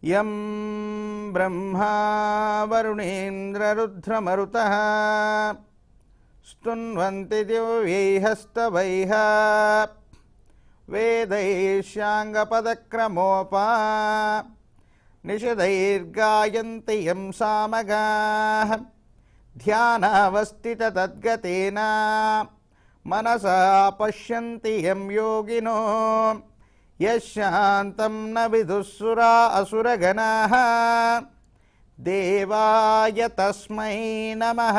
యం బ్రహ్మా వరుణేంద్రరుద్రమరుతः స్తున్వంతి దివ్యైహస్తవైః వేదైశ్యాంగపదక్రమోపా నిషదైర్గాయంతి యం సామగాः ధ్యానావస్థితతద్గతేన మనసా పశ్యంతి యం యోగినో యశాంతం న విదుస్సురా అసురగణాः దేవాయ తస్మై నమః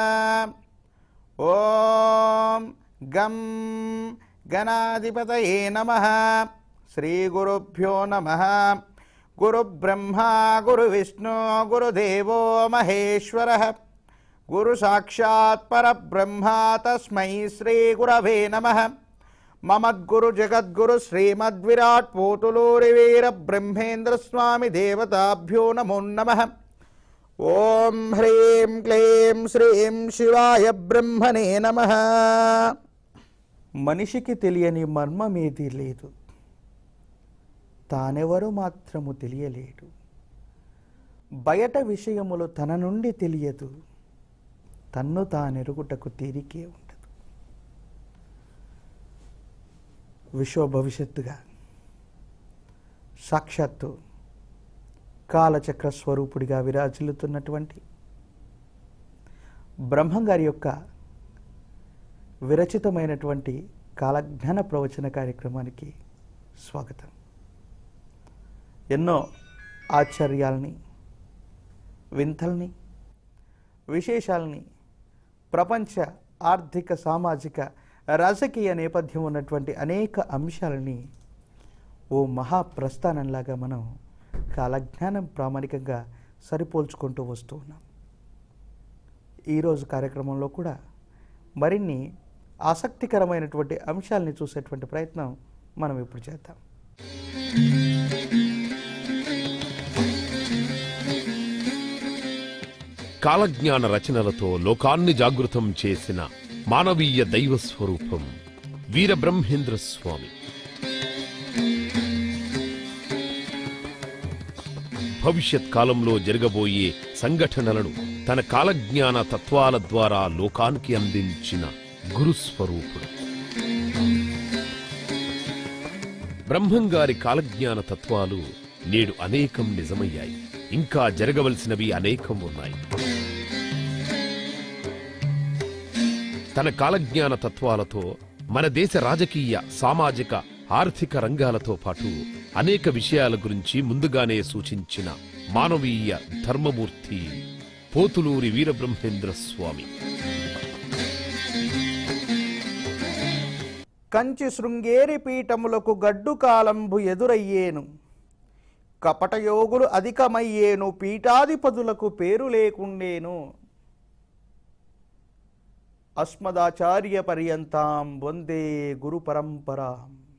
ఓం గం గణాధిపతయే నమః శ్రీగురుభ్యో నమః గురుబ్రహ్మా గురువిష్ణు గురుదేవో మహేశ్వరः గురు సాక్షాత్ పరబ్రహ్మ తస్మై శ్రీ గురవే నమః మమద్గురు జగద్గురు శ్రీమద్విరాట్ పోతులూరి వీర బ్రహ్మేంద్ర స్వామి దేవతాభ్యో నమో నమః ఓం హ్రీం క్లీం శ్రీం శివాయ బ్రహ్మణే నమః మనిషికి తెలియని మర్మమేది లేదు తానెవరు మాత్రము తెలియలేడు బయట విషయములు తన నుండి తెలియదు తన్ను తానెరుగుటకు తీరికే ఉండదు విశ్వ భవిష్యత్తుగా సాక్షాత్తు కాలచక్ర స్వరూపుడిగా విరాజిల్లుతున్నటువంటి బ్రహ్మంగారి యొక్క విరచితమైనటువంటి కాలజ్ఞాన ప్రవచన కార్యక్రమానికి స్వాగతం ఎన్నో ఆశ్చర్యాలని వింతల్ని విశేషాలని ప్రపంచ ఆర్థిక సామాజిక రాజకీయ నేపథ్యం ఉన్నటువంటి అనేక అంశాలని ఓ మహాప్రస్థానంలాగా మనం కాలజ్ఞానం ప్రామాణికంగా సరిపోల్చుకుంటూ వస్తూ ఉన్నాం ఈరోజు కార్యక్రమంలో కూడా మరిన్ని ఆసక్తికరమైనటువంటి అంశాలని చూసేటువంటి ప్రయత్నం మనం ఇప్పుడు చేద్దాం కాలజ్ఞాన రచనలతో లోకాన్ని జాగృతం చేసిన మానవీయ దైవ స్వరూపం వీరబ్రహ్మేంద్ర స్వామి భవిష్యత్ కాలంలో జరగబోయే సంఘటనలను తన కాలజ్ఞాన తత్వాల ద్వారా లోకానికి అందించిన గురుస్వరూపుడు బ్రహ్మంగారి కాలజ్ఞాన తత్వాలు నేడు అనేకం నిజమయ్యాయి ఇంకా జరగవలసినవి అనేకం ఉన్నాయి తన కాలజ్ఞాన తత్వాలతో మన దేశ రాజకీయ సామాజిక ఆర్థిక రంగాలతో పాటు అనేక విషయాల గురించి ముందుగానే సూచించిన మానవీయ ధర్మమూర్తి పోతులూరి వీరబ్రహ్మేంద్ర స్వామి కంచి శృంగేరి పీఠములకు గడ్డు కాలంబు ఎదురయ్యేను కపటయోగులు అధికమయ్యేను పీఠాధిపతులకు పేరు లేకుండేను అస్మదాచార్య పర్యంతాం వందే గురు పరంపరా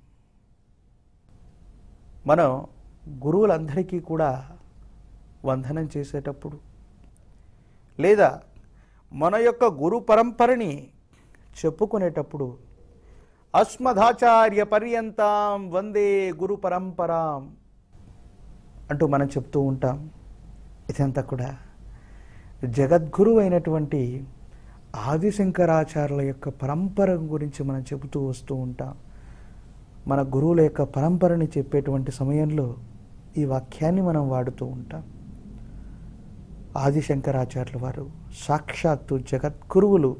మనం గురువులందరికీ కూడా వందనం చేసేటప్పుడు లేదా మన యొక్క గురు పరంపరని చెప్పుకునేటప్పుడు అస్మదాచార్య పర్యంతాం వందే గురు పరంపరాం అంటూ మనం చెప్తూ ఉంటాం ఇదంతా కూడా జగద్గురు అయినటువంటి ఆదిశంకరాచార్యుల యొక్క పరంపర గురించి మనం చెబుతూ వస్తూ ఉంటాం మన గురువుల యొక్క పరంపరని చెప్పేటువంటి సమయంలో ఈ వాక్యాన్ని మనం వాడుతూ ఉంటాం ఆదిశంకరాచార్యుల వారు సాక్షాత్తు జగద్గురువులు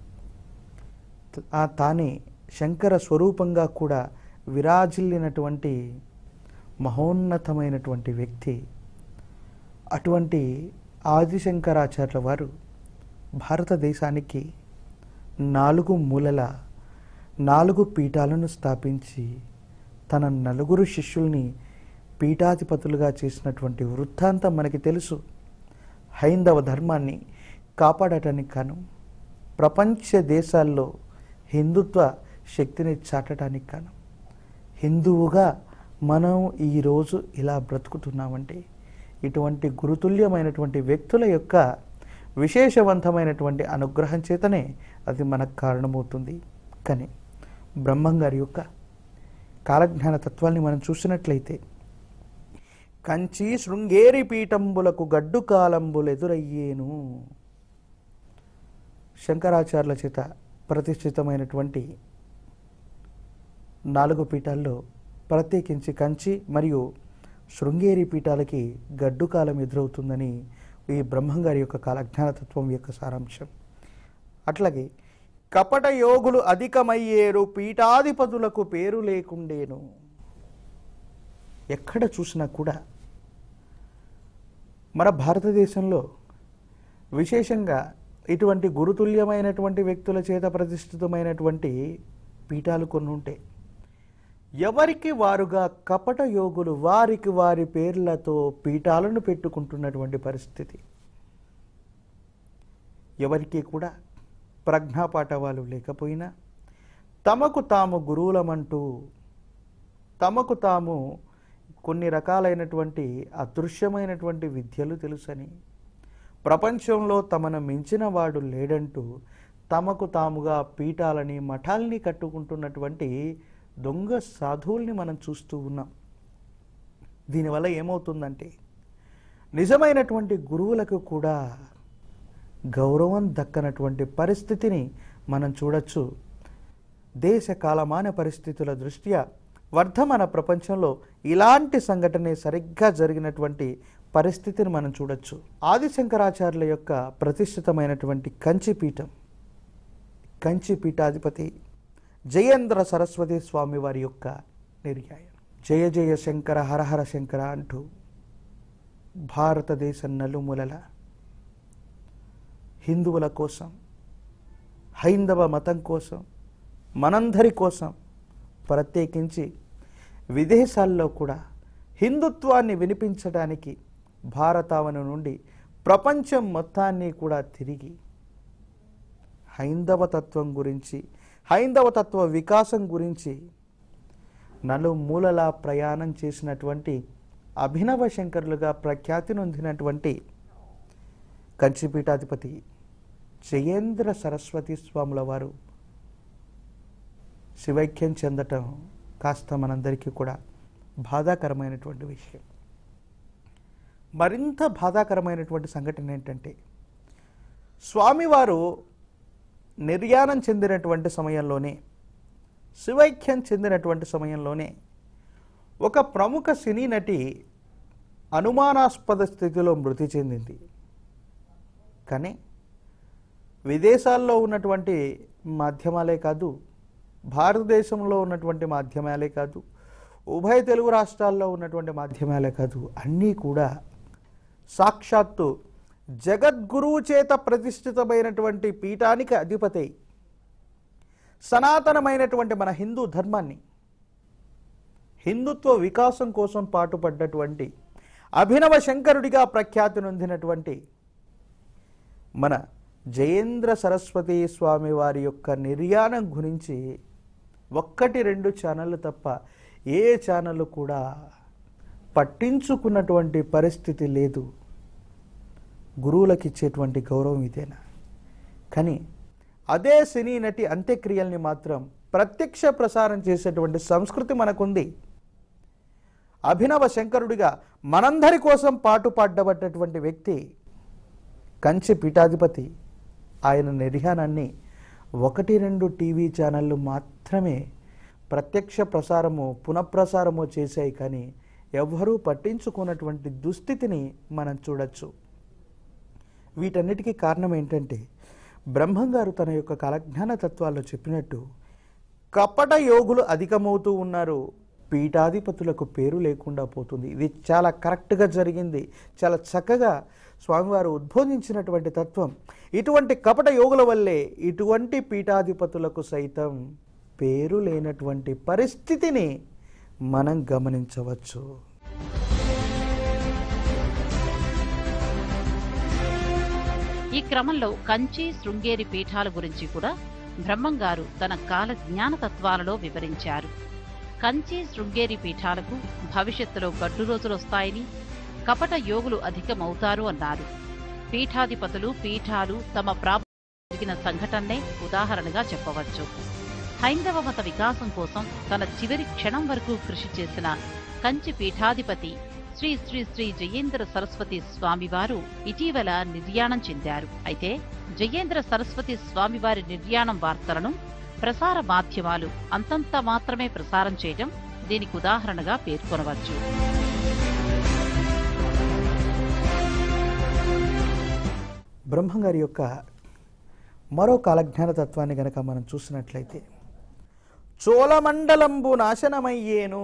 ఆ తానే శంకర స్వరూపంగా కూడా విరాజిల్లినటువంటి మహోన్నతమైనటువంటి వ్యక్తి అటువంటి ఆదిశంకరాచార్యుల వారు భారతదేశానికి నాలుగు మూలల నాలుగు పీఠాలను స్థాపించి తన నలుగురు శిష్యుల్ని పీఠాధిపతులుగా చేసినటువంటి వృత్తాంతం మనకి తెలుసు హైందవ ధర్మాన్ని కాపాడటానికి కాను ప్రపంచ దేశాల్లో హిందుత్వ శక్తిని చాటడానికి కాను హిందువుగా మనం ఈరోజు ఇలా బ్రతుకుతున్నామంటే ఇటువంటి గురుతుల్యమైనటువంటి వ్యక్తుల యొక్క విశేషవంతమైనటువంటి అనుగ్రహం చేతనే అది మనకు కారణమవుతుంది కానీ బ్రహ్మం గారి యొక్క కాలజ్ఞాన తత్వాన్ని మనం చూసినట్లయితే కంచి శృంగేరి పీఠంబులకు గడ్డు కాలంబులెదురయ్యేను శంకరాచార్యుల చేత ప్రతిష్ఠితమైనటువంటి నాలుగు పీఠాల్లో ప్రత్యేకించి కంచి మరియు శృంగేరి పీఠాలకి గడ్డు కాలం ఎదురవుతుందని ఈ బ్రహ్మంగారి యొక్క కాలజ్ఞానతత్వం యొక్క సారాంశం అట్లాగే కపట యోగులు అధికమయ్యేరు పీఠాధిపతులకు పేరు లేకుండేను ఎక్కడ చూసినా కూడా మన భారతదేశంలో విశేషంగా ఇటువంటి గురుతుల్యమైనటువంటి వ్యక్తుల చేత ప్రతిష్ఠితమైనటువంటి పీఠాలు కొన్ని ఉంటాయి ఎవరికి వారుగా కపట యోగులు వారికి వారి పేర్లతో పీఠాలను పెట్టుకుంటున్నటువంటి పరిస్థితి ఎవరికి కూడా ప్రజ్ఞాపాఠవాలు లేకపోయినా తమకు తాము గురువులమంటూ తమకు తాము కొన్ని రకాలైనటువంటి అదృశ్యమైనటువంటి విద్యలు తెలుసని ప్రపంచంలో తమను మించిన వాడు లేడంటూ తమకు తాముగా పీఠాలని మఠాల్ని కట్టుకుంటున్నటువంటి దొంగ సాధువుల్ని మనం చూస్తూ ఉన్నాం దీనివల్ల ఏమవుతుందంటే నిజమైనటువంటి గురువులకు కూడా గౌరవం దక్కనటువంటి పరిస్థితిని మనం చూడొచ్చు దేశ కాలమాన పరిస్థితుల దృష్ట్యా వర్ధమాన ప్రపంచంలో ఇలాంటి సంఘటనే సరిగ్గా జరిగినటువంటి పరిస్థితిని మనం చూడొచ్చు ఆదిశంకరాచార్యుల యొక్క ప్రతిష్ఠితమైనటువంటి కంచిపీఠం కంచిపీఠాధిపతి జయేంద్ర సరస్వతి స్వామి వారి యొక్క నిర్యాయం జయ జయ శంకర హరహర శంకర అంటూ భారతదేశం నలుమూలల హిందువుల కోసం హైందవ మతం కోసం మనందరి కోసం ప్రత్యేకించి విదేశాల్లో కూడా హిందుత్వాన్ని వినిపించడానికి భారతావని నుండి ప్రపంచం మొత్తాన్ని కూడా తిరిగి హైందవ తత్వం గురించి హైందవ తత్వ వికాసం గురించి నలుమూలలా ప్రయాణం చేసినటువంటి అభినవ శంకరులుగా ప్రఖ్యాతి నొందినటువంటి కంచిపీఠాధిపతి జయేంద్ర సరస్వతి స్వాముల వారు శివైక్యం చెందటం కాస్త మనందరికీ కూడా బాధాకరమైనటువంటి విషయం మరింత బాధాకరమైనటువంటి సంఘటన ఏంటంటే స్వామివారు నిర్యాణం చెందినటువంటి సమయంలోనే శివైక్యం చెందినటువంటి సమయంలోనే ఒక ప్రముఖ సినీ నటి అనుమానాస్పద స్థితిలో మృతి చెందింది కానీ విదేశాల్లో ఉన్నటువంటి మాధ్యమాలే కాదు భారతదేశంలో ఉన్నటువంటి మాధ్యమాలే కాదు ఉభయ తెలుగు రాష్ట్రాల్లో ఉన్నటువంటి మాధ్యమాలే కాదు అన్నీ కూడా సాక్షాత్తు జగద్గురువు చేత ప్రతిష్ఠితమైనటువంటి పీఠానికి అధిపతి సనాతనమైనటువంటి మన హిందూ ధర్మాన్ని హిందుత్వ వికాసం కోసం పాటుపడ్డటువంటి అభినవ శంకరుడిగా ప్రఖ్యాతి నొందినటువంటి మన జయేంద్ర సరస్వతి స్వామి వారి యొక్క నిర్యాణం గురించి ఒక్కటి రెండు ఛానళ్ళు తప్ప ఏ ఛానళ్ళు కూడా పట్టించుకున్నటువంటి పరిస్థితి లేదు గురువులకు ఇచ్చేటువంటి గౌరవం ఇదేనా కానీ అదే సినీ నటి అంత్యక్రియల్ని మాత్రం ప్రత్యక్ష ప్రసారం చేసేటువంటి సంస్కృతి మనకుంది అభినవ శంకరుడిగా మనందరి కోసం పాటుపడ్డబడ్డటువంటి వ్యక్తి కంచి పీఠాధిపతి ఆయన నిర్యాణాన్ని ఒకటి రెండు టీవీ ఛానళ్ళు మాత్రమే ప్రత్యక్ష ప్రసారము పునఃప్రసారము చేశాయి కానీ ఎవ్వరూ పట్టించుకున్నటువంటి దుస్థితిని మనం చూడొచ్చు వీటన్నిటికీ కారణం ఏంటంటే బ్రహ్మం గారు తన యొక్క కాలజ్ఞాన తత్వాల్లో చెప్పినట్టు కపట యోగులు అధికమవుతూ ఉన్నారు పీఠాధిపతులకు పేరు లేకుండా పోతుంది ఇది చాలా కరెక్ట్గా జరిగింది చాలా చక్కగా స్వామివారు ఉద్బోధించినటువంటి తత్వం ఇటువంటి కపట యోగుల వల్లే ఇటువంటి పీఠాధిపతులకు సైతం పేరు లేనటువంటి పరిస్థితిని మనం గమనించవచ్చు ఈ క్రమంలో కంచి శృంగేరి పీఠాల గురించి కూడా బ్రహ్మంగారు తన కాల జ్ఞాన తత్వాలలో వివరించారు కంచి శృంగేరి పీఠాలకు భవిష్యత్తులో గడ్డు రోజులు వస్తాయని కపట యోగులు అధికమవుతారు అన్నారు పీఠాధిపతులు పీఠాలు తమ ప్రాబల్యం జరిగిన సంఘటనే ఉదాహరణగా చెప్పవచ్చు హైందవ మత వికాసం కోసం తన చివరి క్షణం వరకు కృషి చేసిన కంచి పీఠాధిపతి శ్రీ శ్రీ శ్రీ జయేంద్ర సరస్వతి స్వామివారు ఇటీవల నిర్యాణం చెందారు అయితే జయేంద్ర సరస్వతి స్వామివారి నిర్యాణం వార్తలను ప్రసార మాధ్యమాలు అంతంత మాత్రమే ప్రసారం చేయటం దీనికి ఉదాహరణగా పేర్కొనవచ్చు బ్రహ్మంగారి యొక్క మరో కాలజ్ఞాన తత్వాన్ని గనక మనం చూసినట్లయితే చోళమండలంబు నాశనమయ్యేను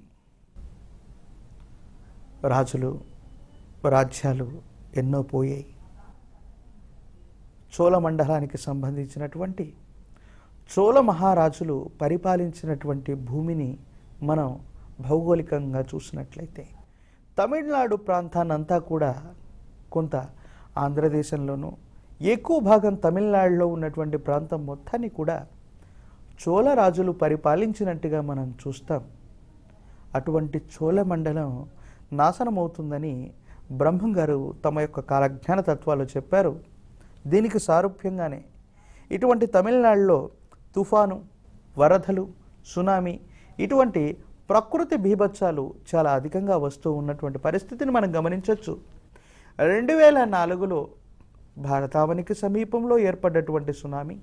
రాజులు రాజ్యాలు ఎన్నో పోయాయి చోళమండలానికి సంబంధించినటువంటి చోళ మహారాజులు పరిపాలించినటువంటి భూమిని మనం భౌగోళికంగా చూసినట్లయితే తమిళనాడు ప్రాంతాన్నంతా కూడా కొంత ఆంధ్రదేశంలోనూ ఎక్కువ భాగం తమిళనాడులో ఉన్నటువంటి ప్రాంతం మొత్తాన్ని కూడా చోళ రాజులు పరిపాలించినట్టుగా మనం చూస్తాం అటువంటి చోళ మండలం నాశనమవుతుందని బ్రహ్మం గారు తమ యొక్క కాలజ్ఞాన తత్వాలు చెప్పారు దీనికి సారూప్యంగానే ఇటువంటి తమిళనాడులో తుఫాను వరదలు సునామీ ఇటువంటి ప్రకృతి బీభత్సాలు చాలా అధికంగా వస్తూ ఉన్నటువంటి పరిస్థితిని మనం గమనించవచ్చు రెండు వేల నాలుగులో భారతావనికి సమీపంలో ఏర్పడ్డటువంటి సునామీ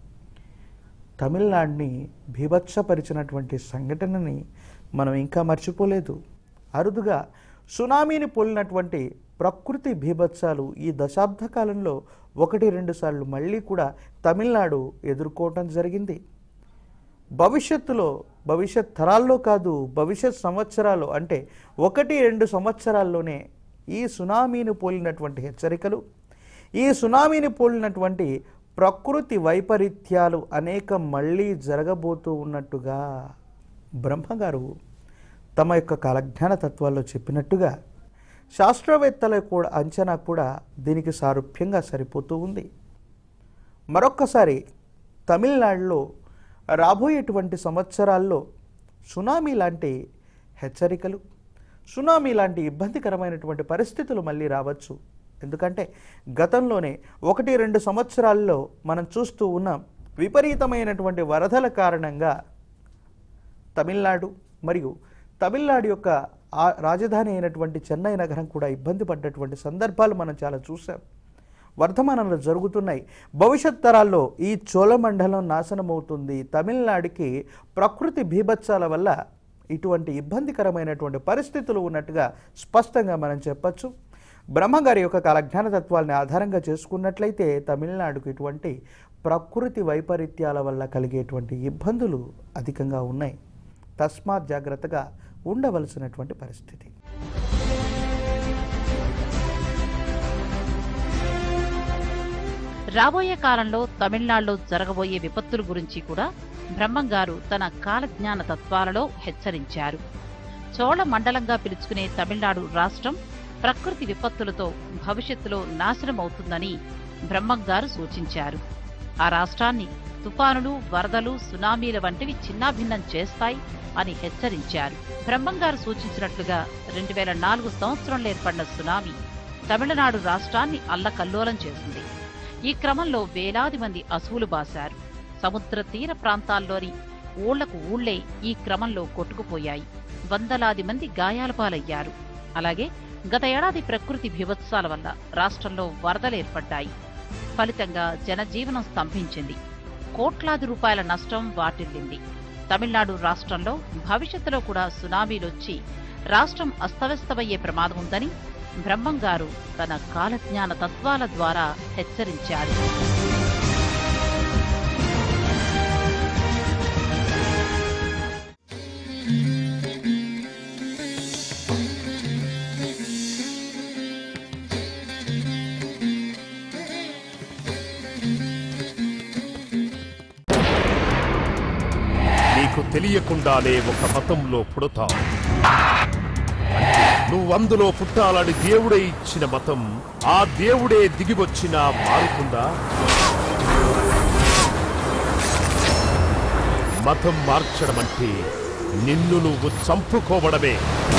తమిళనాడుని బీభత్సపరిచినటువంటి సంఘటనని మనం ఇంకా మర్చిపోలేదు అరుదుగా సునామీని పోలినటువంటి ప్రకృతి బీభత్సాలు ఈ దశాబ్ద కాలంలో ఒకటి రెండు సార్లు మళ్ళీ కూడా తమిళనాడు ఎదుర్కోవటం జరిగింది భవిష్యత్తులో భవిష్యత్ తరాల్లో కాదు భవిష్యత్ సంవత్సరాలు అంటే ఒకటి రెండు సంవత్సరాల్లోనే ఈ సునామీని పోలినటువంటి హెచ్చరికలు ఈ సునామీని పోలినటువంటి ప్రకృతి వైపరీత్యాలు అనేక మళ్ళీ జరగబోతూ ఉన్నట్టుగా బ్రహ్మగారు తమ యొక్క కాలజ్ఞాన తత్వాల్లో చెప్పినట్టుగా శాస్త్రవేత్తల కూడా అంచనా కూడా దీనికి సారూప్యంగా సరిపోతూ ఉంది మరొక్కసారి తమిళనాడులో రాబోయేటువంటి సంవత్సరాల్లో సునామీ లాంటి హెచ్చరికలు సునామీ లాంటి ఇబ్బందికరమైనటువంటి పరిస్థితులు మళ్ళీ రావచ్చు ఎందుకంటే గతంలోనే ఒకటి రెండు సంవత్సరాల్లో మనం చూస్తూ ఉన్నాం విపరీతమైనటువంటి వరదల కారణంగా తమిళనాడు మరియు తమిళనాడు యొక్క ఆ రాజధాని అయినటువంటి చెన్నై నగరం కూడా ఇబ్బంది పడ్డటువంటి సందర్భాలు మనం చాలా చూసాం వర్ధమానంలో జరుగుతున్నాయి భవిష్యత్ తరాల్లో ఈ చోళమండలం నాశనమవుతుంది తమిళనాడుకి ప్రకృతి బీభత్సాల వల్ల ఇటువంటి ఇబ్బందికరమైనటువంటి పరిస్థితులు ఉన్నట్టుగా స్పష్టంగా మనం చెప్పచ్చు బ్రహ్మగారి యొక్క కాలజ్ఞాన తత్వాల్ని ఆధారంగా చేసుకున్నట్లయితే తమిళనాడుకు ఇటువంటి ప్రకృతి వైపరీత్యాల వల్ల కలిగేటువంటి ఇబ్బందులు అధికంగా ఉన్నాయి తస్మాత్ జాగ్రత్తగా ఉండవలసినటువంటి పరిస్థితి రాబోయే కాలంలో తమిళనాడులో జరగబోయే విపత్తుల గురించి కూడా బ్రహ్మంగారు తన కాలజ్ఞాన తత్వాలలో హెచ్చరించారు చోళ మండలంగా పిలుచుకునే తమిళనాడు రాష్ట్రం ప్రకృతి విపత్తులతో భవిష్యత్తులో నాశనమవుతుందని బ్రహ్మంగారు సూచించారు ఆ రాష్ట్రాన్ని తుఫానులు వరదలు సునామీల వంటివి చిన్నాభిన్నం చేస్తాయి అని హెచ్చరించారు బ్రహ్మంగారు సూచించినట్లుగా రెండు వేల నాలుగు సంవత్సరంలో ఏర్పడిన సునామీ తమిళనాడు రాష్ట్రాన్ని అల్లకల్లోలం చేసింది ఈ క్రమంలో వేలాది మంది అసువులు బాశారు సముద్ర తీర ప్రాంతాల్లోని ఊళ్లకు ఊళ్లే ఈ క్రమంలో కొట్టుకుపోయాయి వందలాది మంది గాయాల పాలయ్యారు అలాగే గత ఏడాది ప్రకృతి బీభత్సాల వల్ల రాష్ట్రంలో వరదలు ఏర్పడ్డాయి ఫలితంగా జనజీవనం స్తంభించింది కోట్లాది రూపాయల నష్టం వాటిల్లింది తమిళనాడు రాష్ట్రంలో భవిష్యత్తులో కూడా సునామీలొచ్చి రాష్ట్రం అస్తవ్యస్తమయ్యే ప్రమాదం ఉందని బ్రహ్మంగారు తన కాలజ్ఞాన తత్వాల ద్వారా హెచ్చరించారు నీకు తెలియకుండానే ఒక మతంలో పుడతావు నువ్వు అందులో పుట్టాలని దేవుడే ఇచ్చిన మతం ఆ దేవుడే దిగివచ్చినా మారుతుందా మతం మార్చడం అంటే నిన్ను నువ్వు చంపుకోవడమే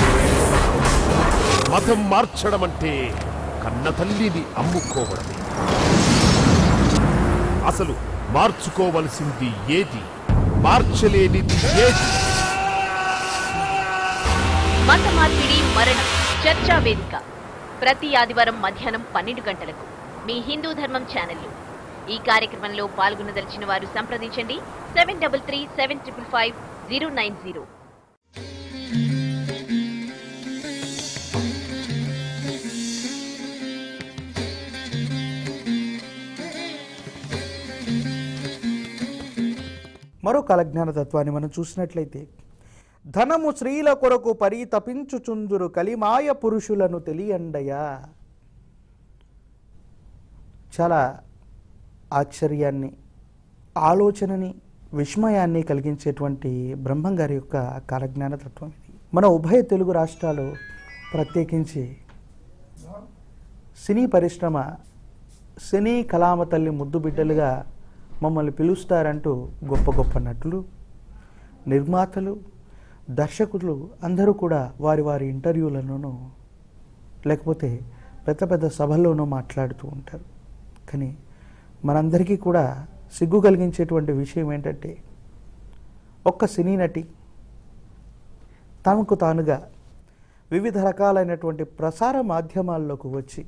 మతం మార్చడం అంటే కన్న తల్లిని అమ్ముకోవడమే అసలు మార్చుకోవలసింది ఏది మార్చలేనిది ఏది మత మార్పిడి మరణం చర్చా వేదిక ప్రతి ఆదివారం మధ్యాహ్నం పన్నెండు గంటలకు మీ హిందూ ధర్మం ఛానల్లో ఈ కార్యక్రమంలో పాల్గొనదలిచిన వారు సంప్రదించండి seven double three seven triple five zero nine zero మరో కాలజ్ఞాన తత్వాన్ని మనం చూసినట్లయితే ధనము స్త్రీల కొరకు పరితపించుచుందురు కలిమాయ పురుషులను తెలియండయా చాలా ఆశ్చర్యాన్ని ఆలోచనని విస్మయాన్ని కలిగించేటువంటి బ్రహ్మం గారి యొక్క కాలజ్ఞాన తత్వం ఇది మన ఉభయ తెలుగు రాష్ట్రాలు ప్రత్యేకించి సినీ పరిశ్రమ సినీ కళామ తల్లి ముద్దు బిడ్డలుగా మమ్మల్ని పిలుస్తారంటూ గొప్ప గొప్ప నటులు నిర్మాతలు దర్శకులు అందరూ కూడా వారి వారి ఇంటర్వ్యూలలోనూ లేకపోతే పెద్ద పెద్ద సభల్లోనూ మాట్లాడుతూ ఉంటారు కానీ మనందరికీ కూడా సిగ్గు కలిగించేటువంటి విషయం ఏంటంటే ఒక్క సినీ నటి తమకు తానుగా వివిధ రకాలైనటువంటి ప్రసార మాధ్యమాల్లోకి వచ్చి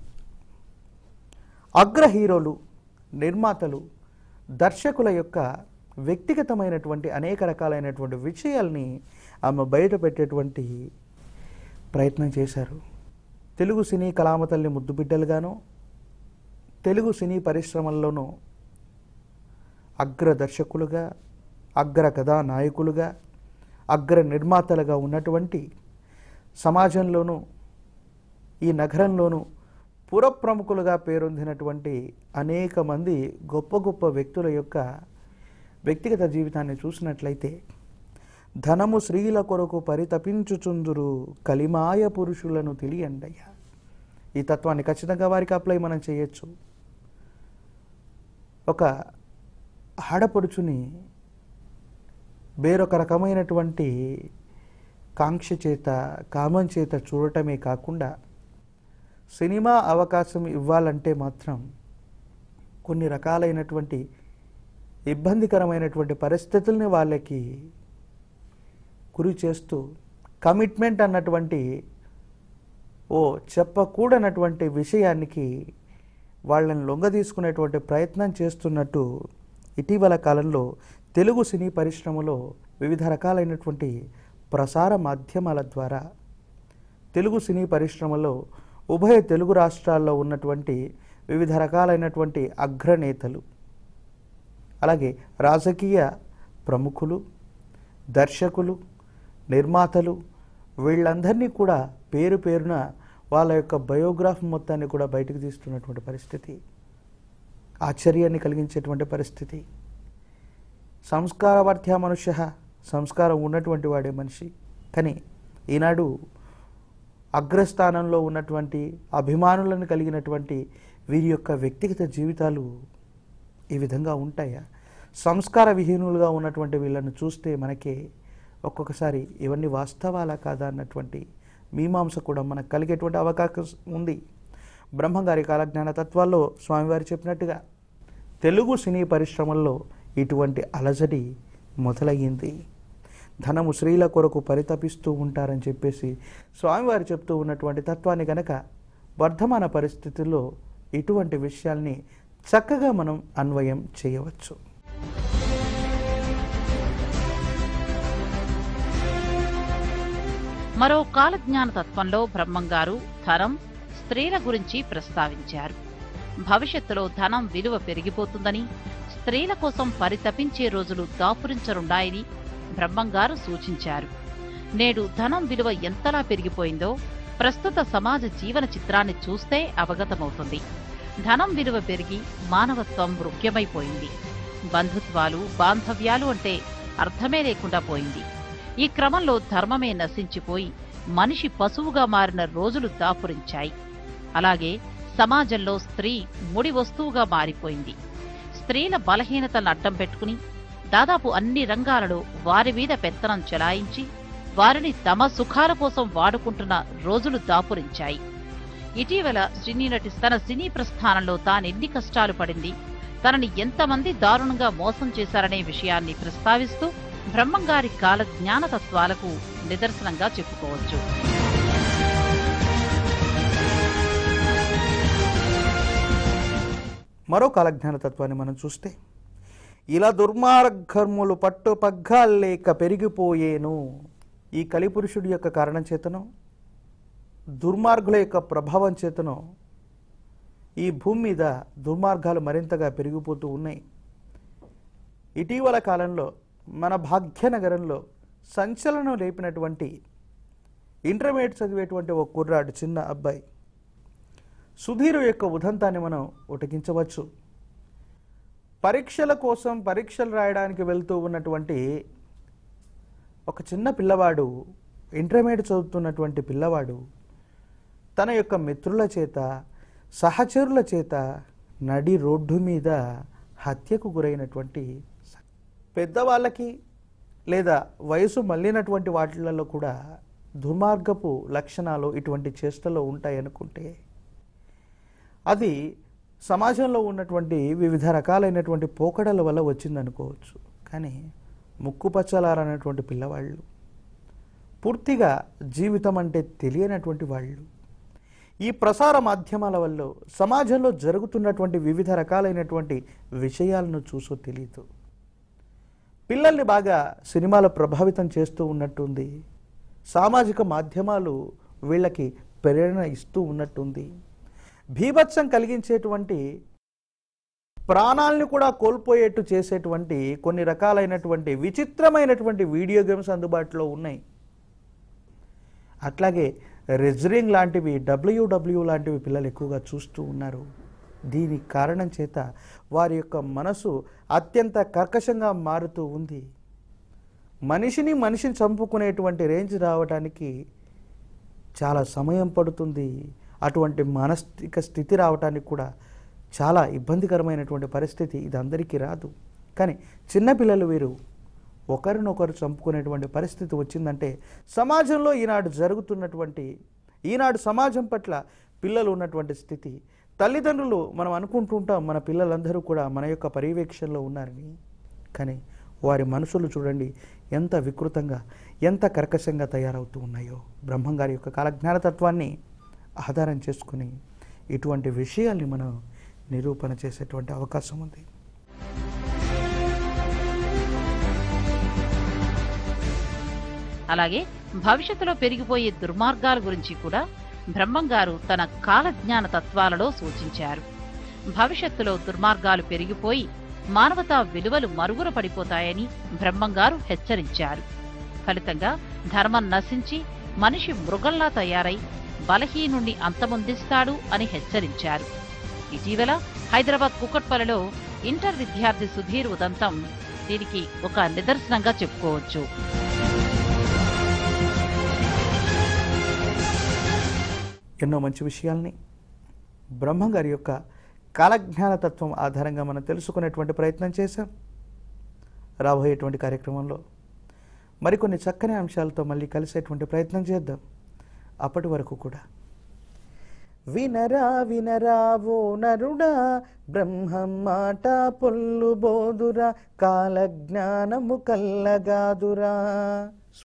అగ్ర హీరోలు నిర్మాతలు దర్శకుల యొక్క వ్యక్తిగతమైనటువంటి అనేక రకాలైనటువంటి విషయాల్ని ఆమె బయట పెట్టేటువంటి ప్రయత్నం చేశారు తెలుగు సినీ కళామతల్ని ముద్దు బిడ్డలుగాను తెలుగు సినీ పరిశ్రమల్లోనూ అగ్ర దర్శకులుగా అగ్ర కథానాయకులుగా అగ్ర నిర్మాతలుగా ఉన్నటువంటి సమాజంలోనూ ఈ నగరంలోనూ పురప్రముఖులుగా పేరొందినటువంటి అనేక మంది గొప్ప గొప్ప వ్యక్తుల యొక్క వ్యక్తిగత జీవితాన్ని చూసినట్లయితే ధనము స్త్రీల కొరకు పరితపించుచుందురు కలిమాయ పురుషులను తెలియండయ్య ఈ తత్వాన్ని ఖచ్చితంగా వారికి అప్లై మనం చేయొచ్చు ఒక ఆడపడుచుని వేరొక రకమైనటువంటి కాంక్ష చేత కామం చేత చూడటమే కాకుండా సినిమా అవకాశం ఇవ్వాలంటే మాత్రం కొన్ని రకాలైనటువంటి ఇబ్బందికరమైనటువంటి పరిస్థితుల్ని వాళ్ళకి గురి చేస్తూ కమిట్మెంట్ అన్నటువంటి ఓ చెప్పకూడనటువంటి విషయానికి వాళ్ళని లొంగ తీసుకునేటువంటి ప్రయత్నం చేస్తున్నట్టు ఇటీవల కాలంలో తెలుగు సినీ పరిశ్రమలో వివిధ రకాలైనటువంటి ప్రసార మాధ్యమాల ద్వారా తెలుగు సినీ పరిశ్రమలో ఉభయ తెలుగు రాష్ట్రాల్లో ఉన్నటువంటి వివిధ రకాలైనటువంటి అగ్రనేతలు అలాగే రాజకీయ ప్రముఖులు దర్శకులు నిర్మాతలు వీళ్ళందరినీ కూడా పేరు పేరున వాళ్ళ యొక్క బయోగ్రాఫ్ మొత్తాన్ని కూడా బయటకు తీస్తున్నటువంటి పరిస్థితి ఆశ్చర్యాన్ని కలిగించేటువంటి పరిస్థితి సంస్కారవర్ధ్య మనుష్య సంస్కారం ఉన్నటువంటి వాడే మనిషి కానీ ఈనాడు అగ్రస్థానంలో ఉన్నటువంటి అభిమానులను కలిగినటువంటి వీరి యొక్క వ్యక్తిగత జీవితాలు ఈ విధంగా ఉంటాయా సంస్కార విహీనులుగా ఉన్నటువంటి వీళ్ళను చూస్తే మనకే ఒక్కొక్కసారి ఇవన్నీ వాస్తవాలా కాదా అన్నటువంటి మీమాంస కూడా మనకు కలిగేటువంటి అవకాశం ఉంది బ్రహ్మంగారి కాలజ్ఞాన తత్వాల్లో స్వామివారు చెప్పినట్టుగా తెలుగు సినీ పరిశ్రమల్లో ఇటువంటి అలజడి మొదలయ్యింది ధనము స్త్రీల కొరకు పరితపిస్తూ ఉంటారని చెప్పేసి స్వామివారు చెప్తూ ఉన్నటువంటి తత్వాన్ని గనక వర్ధమాన పరిస్థితుల్లో ఇటువంటి విషయాల్ని చక్కగా మనం అన్వయం చేయవచ్చు మరో కాలజ్ఞాన తత్వంలో బ్రహ్మంగారు ధనం స్త్రీల గురించి ప్రస్తావించారు భవిష్యత్తులో ధనం విలువ పెరిగిపోతుందని స్త్రీల కోసం పరితపించే రోజులు దాపురించనున్నాయని బ్రహ్మంగారు సూచించారు నేడు ధనం విలువ ఎంతలా పెరిగిపోయిందో ప్రస్తుత సమాజ జీవన చిత్రాన్ని చూస్తే అవగతమవుతుంది ధనం విలువ పెరిగి మానవత్వం మృగ్యమైపోయింది బంధుత్వాలు బాంధవ్యాలు అంటే అర్థమే లేకుండా పోయింది ఈ క్రమంలో ధర్మమే నశించిపోయి మనిషి పశువుగా మారిన రోజులు దాపురించాయి అలాగే సమాజంలో స్త్రీ ముడి వస్తువుగా మారిపోయింది స్త్రీల బలహీనతలను అడ్డం పెట్టుకుని దాదాపు అన్ని రంగాలలో వారి మీద పెత్తనం చెలాయించి వారిని తమ సుఖాల కోసం వాడుకుంటున్న రోజులు దాపురించాయి ఇటీవల సినీ నటి తన సినీ ప్రస్థానంలో తానెన్ని కష్టాలు పడింది తనని ఎంతమంది దారుణంగా మోసం చేశారనే విషయాన్ని ప్రస్తావిస్తూ బ్రహ్మంగారి కాల జ్ఞానతత్వాలకు నిదర్శనంగా చెప్పుకోవచ్చు మరో కాలజ్ఞాన తత్వాన్ని మనం చూస్తే ఇలా దుర్మార్గములు పట్టు పగ్గాలేక పెరిగిపోయేను ఈ కలిపురుషుడి యొక్క కారణం చేతనో దుర్మార్గుల యొక్క ప్రభావం చేతనో ఈ భూమి మీద దుర్మార్గాలు మరింతగా పెరిగిపోతూ ఉన్నాయి ఇటీవల కాలంలో మన భాగ్యనగరంలో సంచలనం రేపినటువంటి ఇంటర్మీడియట్ చదివేటువంటి ఒక కుర్రాడు చిన్న అబ్బాయి సుధీర్ యొక్క ఉదంతాన్ని మనం ఉటకించవచ్చు పరీక్షల కోసం పరీక్షలు రాయడానికి వెళ్తూ ఉన్నటువంటి ఒక చిన్న పిల్లవాడు ఇంటర్మీడియట్ చదువుతున్నటువంటి పిల్లవాడు తన యొక్క మిత్రుల చేత సహచరుల చేత నడి రోడ్డు మీద హత్యకు గురైనటువంటి స- పెద్దవాళ్ళకి లేదా వయసు మళ్ళినటువంటి వాటిలలో కూడా దుర్మార్గపు లక్షణాలు ఇటువంటి చేష్టలో ఉంటాయనుకుంటే అది సమాజంలో ఉన్నటువంటి వివిధ రకాలైనటువంటి పోకడల వల్ల వచ్చిందనుకోవచ్చు కానీ ముక్కుపచ్చలారనేటువంటి పిల్లవాళ్ళు పూర్తిగా జీవితం అంటే తెలియనటువంటి వాళ్ళు ఈ ప్రసార మాధ్యమాల వల్ల సమాజంలో జరుగుతున్నటువంటి వివిధ రకాలైనటువంటి విషయాలను చూసో తెలియదు పిల్లల్ని బాగా సినిమాలు ప్రభావితం చేస్తూ ఉన్నట్టుంది సామాజిక మాధ్యమాలు వీళ్ళకి ప్రేరణ ఇస్తూ ఉన్నట్టుంది భీభత్సం కలిగించేటువంటి ప్రాణాలను కూడా కోల్పోయేట్టు చేసేటువంటి కొన్ని రకాలైనటువంటి విచిత్రమైనటువంటి వీడియో గేమ్స్ అందుబాటులో ఉన్నాయి అట్లాగే రెజ్రింగ్ లాంటివి డబ్ల్యూడబ్ల్యూ లాంటివి పిల్లలు ఎక్కువగా చూస్తూ ఉన్నారు దీనికి కారణం చేత వారి యొక్క మనసు అత్యంత కర్కశంగా మారుతూ ఉంది మనిషిని మనిషిని చంపుకునేటువంటి రేంజ్ రావడానికి చాలా సమయం పడుతుంది అటువంటి మానసిక స్థితి రావడానికి కూడా చాలా ఇబ్బందికరమైనటువంటి పరిస్థితి ఇది అందరికీ రాదు కానీ చిన్నపిల్లలు వీరు ఒకరినొకరు చంపుకునేటువంటి పరిస్థితి వచ్చిందంటే సమాజంలో ఈనాడు జరుగుతున్నటువంటి ఈనాడు సమాజం పట్ల పిల్లలు ఉన్నటువంటి స్థితి తల్లిదండ్రులు మనం అనుకుంటుంటాం మన పిల్లలందరూ కూడా మన యొక్క పర్యవేక్షణలో ఉన్నారని కానీ వారి మనసులు చూడండి ఎంత వికృతంగా ఎంత కర్కశంగా తయారవుతూ ఉన్నాయో బ్రహ్మంగారి యొక్క కాలజ్ఞానతత్వాన్ని ఆధారం చేసుకుని ఇటువంటి విషయాల్ని మనం నిరూపణ చేసేటువంటి అవకాశం ఉంది అలాగే భవిష్యత్తులో పెరిగిపోయే దుర్మార్గాల గురించి కూడా బ్రహ్మంగారు తన కాలజ్ఞాన తత్వాలలో సూచించారు భవిష్యత్తులో దుర్మార్గాలు పెరిగిపోయి మానవతా విలువలు మరుగున పడిపోతాయని బ్రహ్మంగారు హెచ్చరించారు ఫలితంగా ధర్మం నశించి మనిషి మృగంలా తయారై బలహీనుణ్ణి అంతమొందిస్తాడు అని హెచ్చరించారు ఇటీవల హైదరాబాద్ కుకట్పల్లిలో ఇంటర్ విద్యార్థి సుధీర్ ఉదంతం దీనికి ఒక నిదర్శనంగా చెప్పుకోవచ్చు ఎన్నో మంచి విషయాల్ని బ్రహ్మంగారి యొక్క కాలజ్ఞాన తత్వం ఆధారంగా మనం తెలుసుకునేటువంటి ప్రయత్నం చేశాం రాబోయేటువంటి కార్యక్రమంలో మరికొన్ని చక్కని అంశాలతో మళ్ళీ కలిసేటువంటి ప్రయత్నం చేద్దాం అప్పటి వరకు కూడా వినరా వినరా ఓ నరుడా బ్రహ్మం మాట పొల్లు బోదురా కాలజ్ఞానము కల్లగాదురా